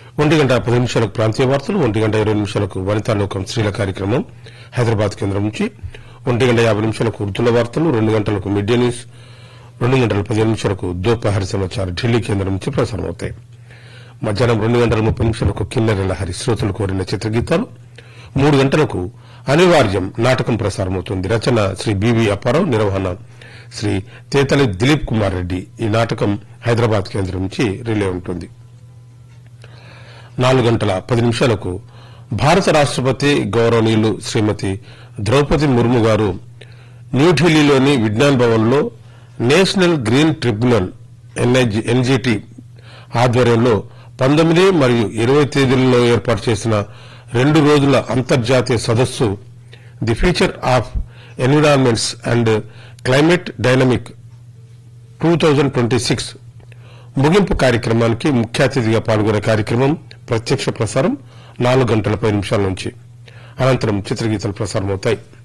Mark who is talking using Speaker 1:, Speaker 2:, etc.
Speaker 1: ఒంటి గంట పది నిమిషాలకు ప్రాంతీయ వార్తలు ఒంటి గంట ఇరవై నిమిషాలకు వనితా లోకం స్త్రీల కార్యక్రమం హైదరాబాద్ కేంద్రం నుంచి ఒంటి గంట యాభై నిమిషాలకు ఉర్దూల వార్తలు రెండు గంటలకు మిడ్ డే న్యూస్ రెండు గంటల పదిహేను నిమిషాలకు దోపహరి సమాచారం ఢిల్లీ కేంద్రం నుంచి ప్రసారమవుతాయి మధ్యాహ్నం రెండు గంటల ముప్పై నిమిషాలకు కిన్నెర లహరి శ్రోతలు కోరిన చిత్రగీతాలు మూడు గంటలకు అనివార్యం నాటకం ప్రసారమవుతుంది రచన శ్రీ బివి అప్పారావు నిర్వహణ శ్రీ తేతలి దిలీప్ కుమార్ రెడ్డి ఈ నాటకం హైదరాబాద్ కేంద్రం నుంచి రిలే ఉంటుంది నాలుగు గంటల పది నిమిషాలకు భారత రాష్టపతి గౌరవనీయులు శ్రీమతి ద్రౌపది ముర్ము గారు న్యూఢిల్లీలోని విజ్ఞాన్ భవన్ లో నేషనల్ గ్రీన్ ట్రిబ్యునల్ ఎన్జీటీ ఆధ్వర్యంలో పంతొమ్మిది మరియు ఇరవై తేదీలలో ఏర్పాటు చేసిన రెండు రోజుల అంతర్జాతీయ సదస్సు the future of environments and climate dynamic two thousand twenty six ముగింపు కార్యక్రమానికి ముఖ్య అతిథిగా పాల్గొనే కార్యక్రమం ప్రత్యక్ష ప్రసారం నాలుగు గంటల పది నిమిషాల నుంచి అనంతరం చిత్రగీతాలు ప్రసారమవుతాయి